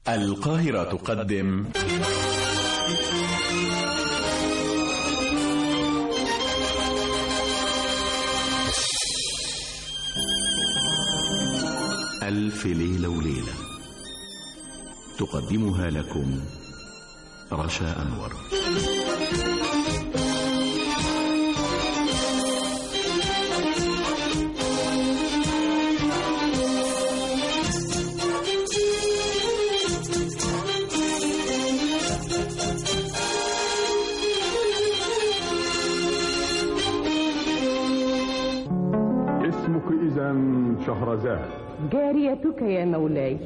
القاهرة تقدم ألف ليلة وليلة تقدمها لكم رشا أنور اسمك إذا شهرزاد جاريتك يا مولاي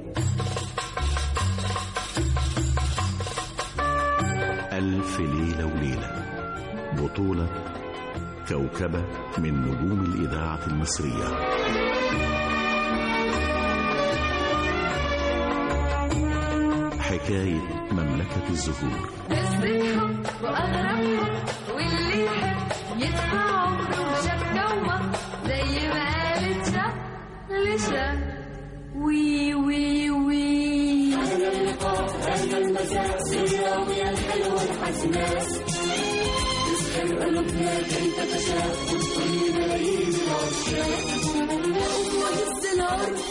ألف ليلة وليلة بطولة كوكبة من نجوم الإذاعة المصرية حكاية مملكة الزهور قصتهم وأغربهم واللي يحب يدفع عمره وشاف جوه زي ما قالت شاف لشاف وي وي وي وهز الأرض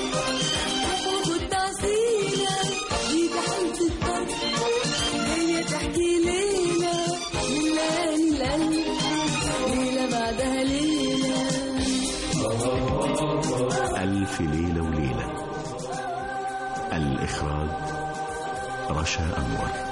والتعسيلة دي بحالة الطرد جاية تحكي ليلة من ليالي القلب ليلة بعدها ليلة ألف ليلة وليلة الإخراج رشا أنور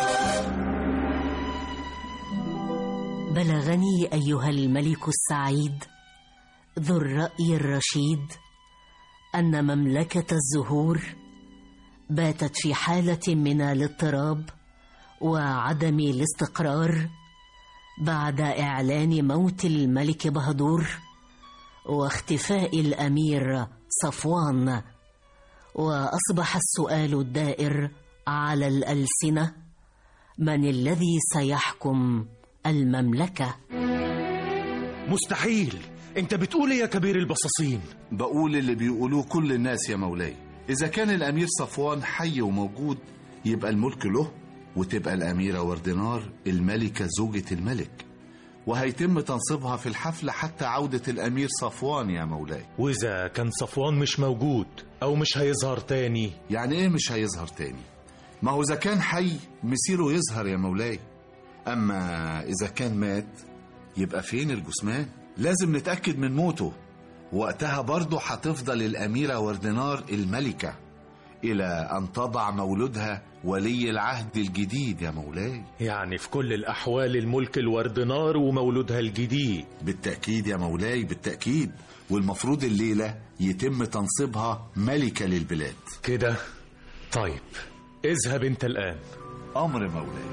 بلغني ايها الملك السعيد ذو الراي الرشيد ان مملكه الزهور باتت في حاله من الاضطراب وعدم الاستقرار بعد اعلان موت الملك بهدور واختفاء الامير صفوان واصبح السؤال الدائر على الالسنه من الذي سيحكم المملكه مستحيل انت بتقول ايه يا كبير البصاصين بقول اللي بيقولوه كل الناس يا مولاي إذا كان الأمير صفوان حي وموجود يبقى الملك له وتبقى الأميرة وردنار الملكة زوجة الملك وهيتم تنصيبها في الحفلة حتى عودة الأمير صفوان يا مولاي واذا كان صفوان مش موجود او مش هيظهر تاني يعني إيه مش هيظهر تاني ما هو إذا كان حي مسيره يظهر يا مولاي أما إذا كان مات يبقى فين الجثمان لازم نتأكد من موته وقتها برضه هتفضل الأميرة وردنار الملكة إلى أن تضع مولودها ولي العهد الجديد يا مولاي يعني في كل الاحوال الملك الوردنار ومولودها الجديد بالتأكيد يا مولاي بالتأكيد والمفروض الليلة يتم تنصيبها ملكة للبلاد كده طيب اذهب انت الان أمر مولاي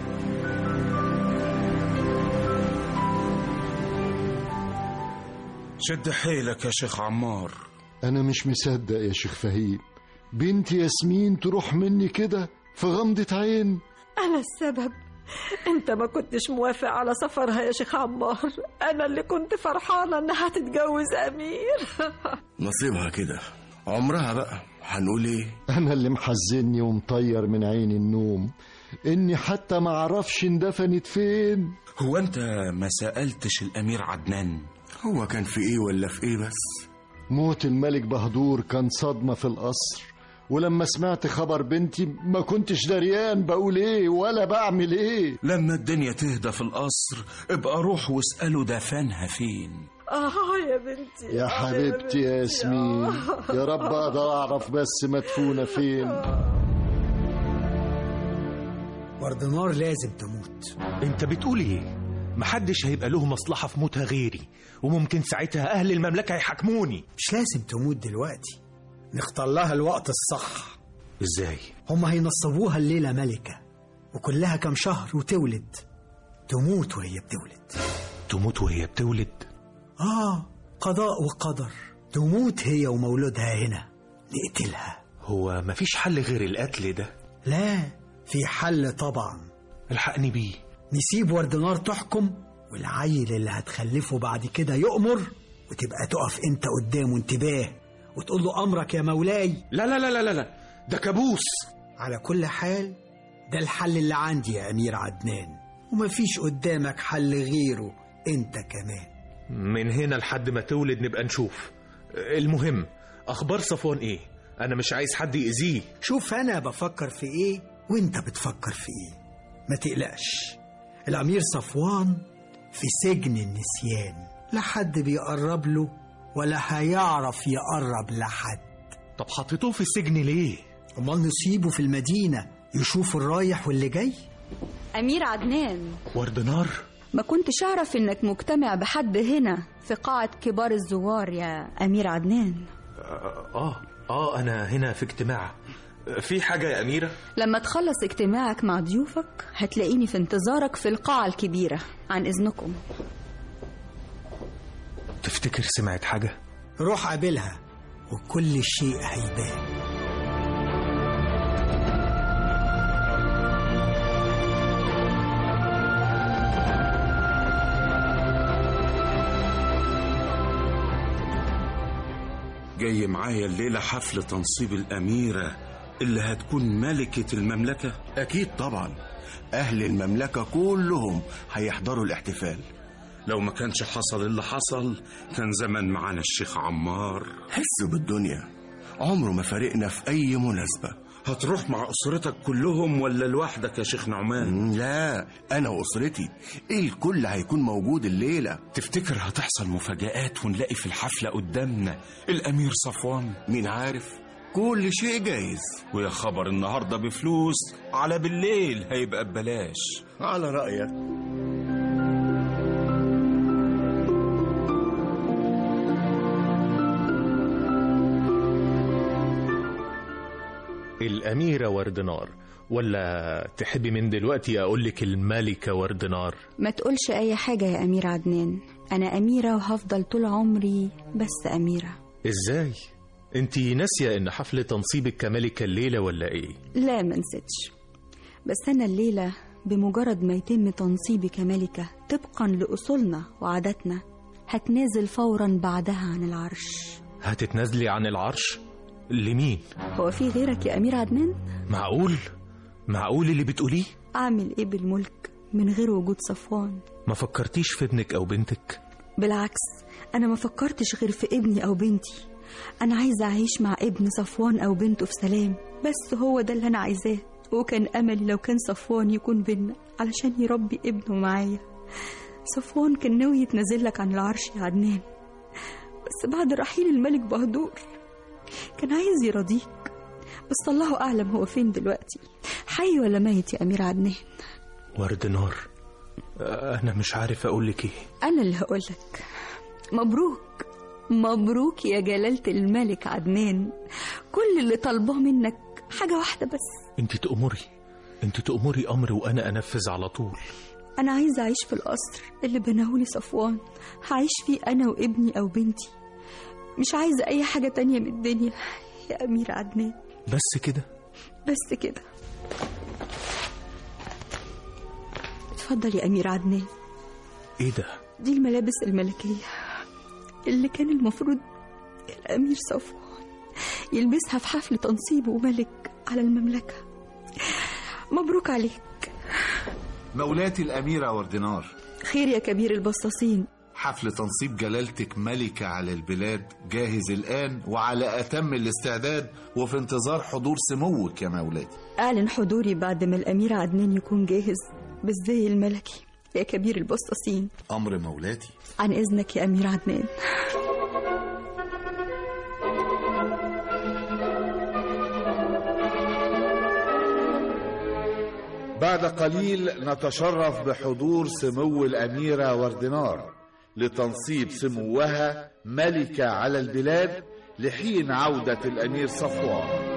شد حيلك يا شيخ عمار أنا مش مصدق يا شيخ فهيم بنتي ياسمين تروح مني كده في غمضة عين أنا السبب أنت ما كنتش موافق على سفرها يا شيخ عمار أنا اللي كنت فرحانة إنها تتجوز أمير نصيبها كده عمرها بقى هنقول ايه أنا اللي محزني ومطير من عين النوم إني حتى ما أعرفش اندفنت فين هو انت ما سألتش الامير عدنان هو كان في ايه ولا في ايه بس موت الملك بهدور كان صدمة في القصر ولما سمعت خبر بنتي ما كنتش دريان بقول ايه ولا بعمل ايه لما الدنيا تهدى في القصر ابقى روح واسأله دفنها فين آه يا بنتي يا آه حبيبتي يا ياسمين آه. يا رب أقدر أعرف بس مدفونة فين وردنار لازم تموت انت بتقول ايه محدش هيبقى له مصلحة في موتها غيري وممكن ساعتها اهل المملكة يحاكموني مش لازم تموت دلوقتي نختار لها الوقت الصح ازاي هما هينصبوها الليلة ملكة وكلها كام شهر وتولد تموت وهي بتولد تموت وهي بتولد آه قضاء وقدر تموت هي ومولودها هنا نقتلها هو مفيش حل غير القتل ده لا في حل طبعا الحقني بيه نسيب وردنار تحكم والعيل اللي هتخلفه بعد كده يؤمر وتبقى تقف انت قدامه انتباه وتقول له امرك يا مولاي لا لا لا لا لا ده كابوس على كل حال ده الحل اللي عندي يا أمير عدنان ومفيش قدامك حل غيره أنت كمان من هنا لحد ما تولد نبقى نشوف المهم اخبار صفوان ايه انا مش عايز حد يأذيه شوف أنا بفكر في إيه وأنت بتفكر في إيه ما تقلقش الأمير صفوان في سجن النسيان لا حد بيقرب له ولا هيعرف يقرب لحد طب حطيتوه في السجن ليه امال نسيبه في المدينة يشوف الرايح واللي جاي أمير عدنان ورد نار ما كنتش أعرف إنك مجتمع بحد هنا في قاعة كبار الزوار يا أمير عدنان اه اه انا هنا في اجتماع في حاجة يا أميرة لما تخلص اجتماعك مع ضيوفك هتلاقيني في انتظارك في القاعة الكبيرة عن إذنكم تفتكر سمعت حاجة روح قابلها وكل شيء هيبان جاي معايا الليلة حفل تنصيب الأميرة اللي هتكون ملكة المملكة أكيد طبعا أهل المملكة كلهم هيحضروا الاحتفال لو ما كانش حصل اللي حصل كان زمان معانا الشيخ عمار حسوا بالدنيا عمره ما فارقنا في أي مناسبة هتروح مع أسرتك كلهم ولا لوحدك يا شيخ نعمان لا أنا وأسرتي الكل هيكون موجود الليلة تفتكر هتحصل مفاجآت ونلاقي في الحفلة قدامنا الأمير صفوان مين عارف كل شيء جايز ويا خبر النهاردة بفلوس على بالليل هيبقى ببلاش على رأيك الأميرة ورد نار ولا تحبي من دلوقتي أقول لك الملكة ورد نار ما تقولش أي حاجة يا أمير عدنان أنا أميرة وهفضل طول عمري بس أميرة إزاي؟ انتي ناسية إن حفل تنصيبك كملكة الليلة ولا إيه؟ لا ما نسيتش بس أنا الليلة بمجرد ما يتم تنصيبي كملكة طبقا لأصولنا وعاداتنا هتنازل فورا بعدها عن العرش هتتنازلي عن العرش؟ لمين؟ هو في غيرك يا أمير عدنان؟ معقول؟ معقول اللي بتقوليه؟ أعمل إيه بالملك من غير وجود صفوان؟ ما فكرتيش في ابنك أو بنتك؟ بالعكس أنا ما فكرتش غير في ابني أو بنتي أنا عايزة أعيش مع ابن صفوان أو بنته في سلام بس هو ده اللي أنا عايزاه وكان أملي لو كان صفوان يكون بينا علشان يربي ابنه معايا صفوان كان ناوي يتنازل لك عن العرش يا عدنان بس بعد رحيل الملك بهدور كان عايز يرضيك بس الله أعلم هو فين دلوقتي حي ولا ميت يا أمير عدنان ورد نار أنا مش عارف أقول لك إيه أنا اللي هقولك مبروك مبروك يا جلالة الملك عدنان كل اللي طالباه منك حاجة واحدة بس أنت تأمري أنت تأمري أمر وأنا أنفذ على طول أنا عايزة أعيش في القصر اللي بناهولي صفوان هعيش فيه أنا وابني أو بنتي مش عايزة أي حاجة تانية من الدنيا يا أمير عدنان بس كده بس كده اتفضل يا أمير عدنان إيه ده؟ دي الملابس الملكية اللي كان المفروض الأمير صفوان يلبسها في حفل تنصيبه ملك على المملكة مبروك عليك مولاتي الأميرة وردنار خير يا كبير البصاصين حفل تنصيب جلالتك ملكة على البلاد جاهز الآن وعلى أتم الاستعداد وفي انتظار حضور سموك يا مولاتي أعلن حضوري بعد ما الأمير عدنان يكون جاهز بالزي الملكي يا كبير البصاصين أمر مولاتي عن إذنك يا أمير عدنان بعد قليل نتشرف بحضور سمو الأميرة وردنار لتنصيب سموها ملكة على البلاد لحين عودة الأمير صفوان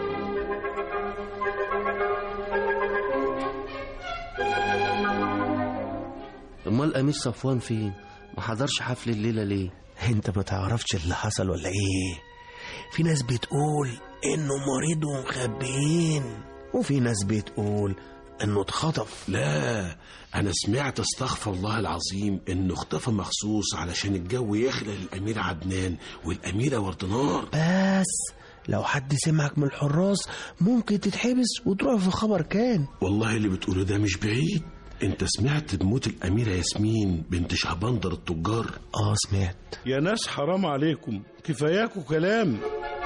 امال الامير صفوان فين ما حضرش حفل الليله ليه انت ما تعرفش اللي حصل ولا ايه في ناس بتقول انه مريض ومخبيين وفي ناس بتقول انه اتخطف لا انا سمعت استغفر الله العظيم انه اختفى مخصوص علشان الجو يخلق للامير عدنان والاميره وردنار بس لو حد سمعك من الحراس ممكن تتحبس وتروح في خبر كان والله اللي بتقوله ده مش بعيد انت سمعت بموت الأميرة ياسمين بنت شعبندر التجار اه سمعت يا ناس حرام عليكم كفاياكوا كلام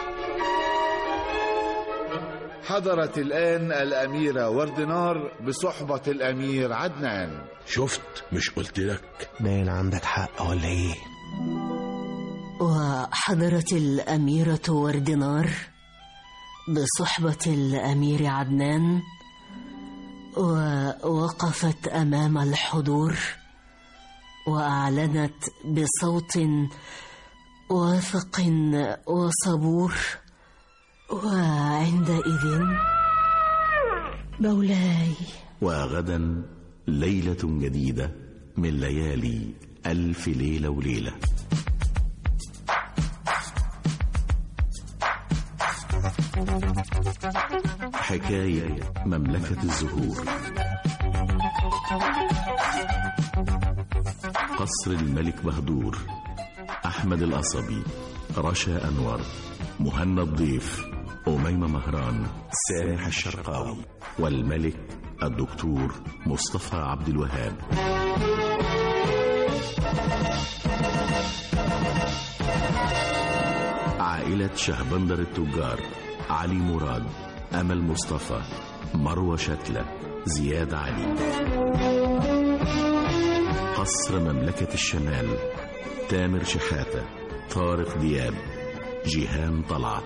حضرت الآن الأميرة وردنار بصحبة الأمير عدنان شفت مش قلت لك باين عندك حق ولا ايه وحضرت الأميرة وردنار بصحبة الأمير عدنان ووقفت أمام الحضور وأعلنت بصوت واثق وصبور وعندئذ مولاي وغدا ليلة جديدة من ليالي ألف ليلة وليلة حكاية مملكة الزهور قصر الملك بهدور أحمد القصبي رشا أنور مهنا الضيف أميمة مهران سامح الشرقاوي والملك الدكتور مصطفى عبد الوهاب عائلة شهبندر التجار علي مراد أمل مصطفى مروة شتلة زياد علي قصر مملكة الشمال تامر شحاتة طارق دياب جيهان طلعت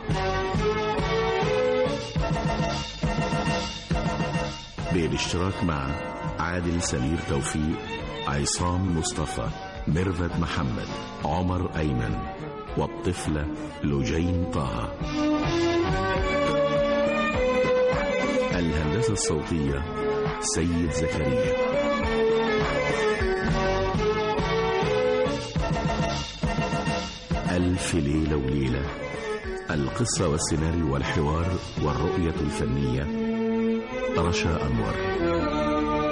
بالاشتراك مع عادل سمير توفيق عصام مصطفى ميرفت محمد عمر أيمن والطفلة لجين طه الهندسة الصوتية سيد زكريا ألف ليلة وليلة القصة والسيناريو والحوار والرؤية الفنية رشا أنور